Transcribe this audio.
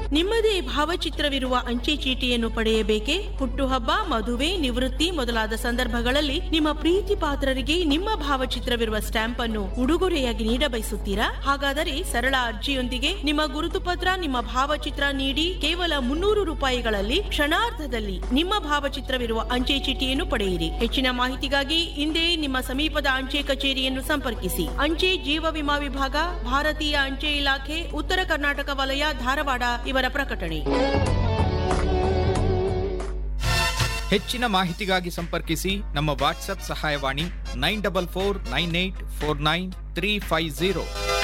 ನಿಮ್ಮದೇ ಭಾವಚಿತ್ರವಿರುವ ಅಂಚೆ ಚೀಟಿಯನ್ನು ಪಡೆಯಬೇಕೇ ಹುಟ್ಟುಹಬ್ಬ ಮದುವೆ ನಿವೃತ್ತಿ ಮೊದಲಾದ ಸಂದರ್ಭಗಳಲ್ಲಿ ನಿಮ್ಮ ಪ್ರೀತಿ ಪಾತ್ರರಿಗೆ ನಿಮ್ಮ ಭಾವಚಿತ್ರವಿರುವ ಸ್ಟ್ಯಾಂಪ್ ಅನ್ನು ಉಡುಗೊರೆಯಾಗಿ ನೀಡಬಯಸುತ್ತೀರಾ ಹಾಗಾದರೆ ಸರಳ ಅರ್ಜಿಯೊಂದಿಗೆ ನಿಮ್ಮ ಗುರುತು ಪತ್ರ ನಿಮ್ಮ ಭಾವಚಿತ್ರ ನೀಡಿ ಕೇವಲ ಮುನ್ನೂರು ರೂಪಾಯಿಗಳಲ್ಲಿ ಕ್ಷಣಾರ್ಧದಲ್ಲಿ ನಿಮ್ಮ ಭಾವಚಿತ್ರವಿರುವ ಅಂಚೆ ಚೀಟಿಯನ್ನು ಪಡೆಯಿರಿ ಹೆಚ್ಚಿನ ಮಾಹಿತಿಗಾಗಿ ಹಿಂದೆ ನಿಮ್ಮ ಸಮೀಪದ ಅಂಚೆ ಕಚೇರಿಯನ್ನು ಸಂಪರ್ಕಿಸಿ ಅಂಚೆ ಜೀವ ವಿಮಾ ವಿಭಾಗ ಭಾರತೀಯ ಅಂಚೆ ಇಲಾಖೆ ಉತ್ತರ ಕರ್ನಾಟಕ ವಲಯ ಧಾರವಾಡ ಇವರ ಪ್ರಕಟಣೆ ಹೆಚ್ಚಿನ ಮಾಹಿತಿಗಾಗಿ ಸಂಪರ್ಕಿಸಿ ನಮ್ಮ ವಾಟ್ಸ್ಆಪ್ ಸಹಾಯವಾಣಿ nine double four nine eight four nine three five zero